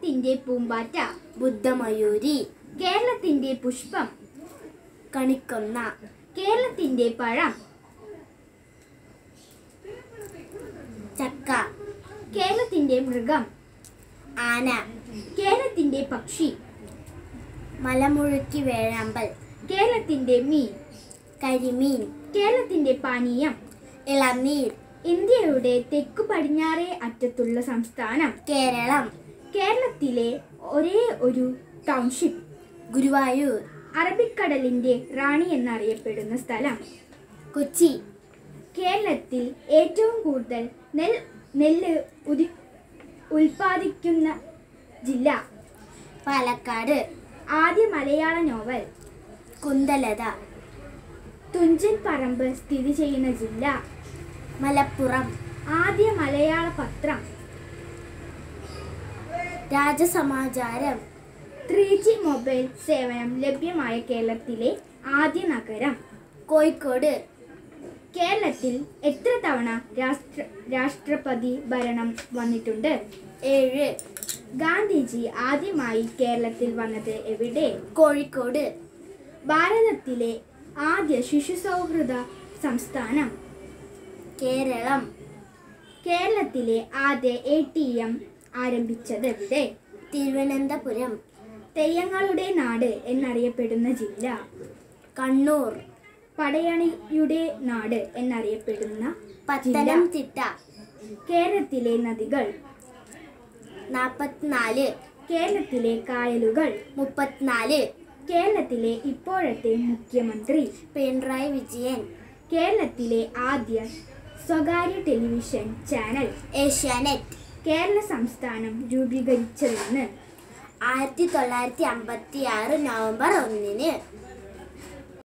കേരളത്തിന്റെ പൂമ്പാറ്റ ബുദ്ധമയൂരി കേരളത്തിന്റെ പുഷ്പം കണിക്കൊന്ന കേരളത്തിന്റെ പഴം ചക്ക കേരളത്തിന്റെ മൃഗം ആന കേരളത്തിന്റെ പക്ഷി മലമുഴുക്കി വേഴാമ്പൽ കേരളത്തിന്റെ മീൻ കരിമീൻ കേരളത്തിന്റെ പാനീയം ഇളനീർ ഇന്ത്യയുടെ തെക്കു പടിഞ്ഞാറേ അറ്റത്തുള്ള സംസ്ഥാനം കേരളം കേരളത്തിലെ ഒരേ ഒരു ടൗൺഷിപ്പ് ഗുരുവായൂർ അറബിക്കടലിന്റെ റാണി എന്നറിയപ്പെടുന്ന സ്ഥലം കൊച്ചി കേരളത്തിൽ ഏറ്റവും കൂടുതൽ നെൽ നെല്ല് ഉതി ഉൽപ്പാദിക്കുന്ന ജില്ല പാലക്കാട് ആദ്യ മലയാള നോവൽ കുന്തലത തുഞ്ചൻ പറമ്പ് സ്ഥിതി ചെയ്യുന്ന ജില്ല മലപ്പുറം ആദ്യ മലയാള പത്രം രാജസമാചാരം ത്രീ ജി മൊബൈൽ സേവനം ലഭ്യമായ കേരളത്തിലെ ആദ്യ നഗരം കോഴിക്കോട് കേരളത്തിൽ എത്ര തവണ രാഷ്ട്ര രാഷ്ട്രപതി ഭരണം വന്നിട്ടുണ്ട് ഏഴ് ഗാന്ധിജി ആദ്യമായി കേരളത്തിൽ വന്നത് എവിടെ കോഴിക്കോട് ഭാരതത്തിലെ ആദ്യ ശിശു സൗഹൃദ സംസ്ഥാനം കേരളം കേരളത്തിലെ ആദ്യ എ ടി എം ആരംഭിച്ചത് എവിടെ തിരുവനന്തപുരം തെയ്യങ്ങളുടെ നാട് എന്നറിയപ്പെടുന്ന ജില്ല കണ്ണൂർ പടയണിയുടെ നാട് എന്നറിയപ്പെടുന്ന ജില്ല പത്തനംതിട്ട കേരളത്തിലെ നദികൾ നാൽപ്പത്തിനാല് കേരളത്തിലെ കായലുകൾ മുപ്പത്തിനാല് കേരളത്തിലെ ഇപ്പോഴത്തെ മുഖ്യമന്ത്രി പിണറായി വിജയൻ കേരളത്തിലെ ആദ്യ സ്വകാര്യ ടെലിവിഷൻ ചാനൽ ഏഷ്യാനെറ്റ് കേരള സംസ്ഥാനം രൂപീകരിച്ചതെന്ന് ആയിരത്തി തൊള്ളായിരത്തി അമ്പത്തി ആറ് നവംബർ ഒന്നിന്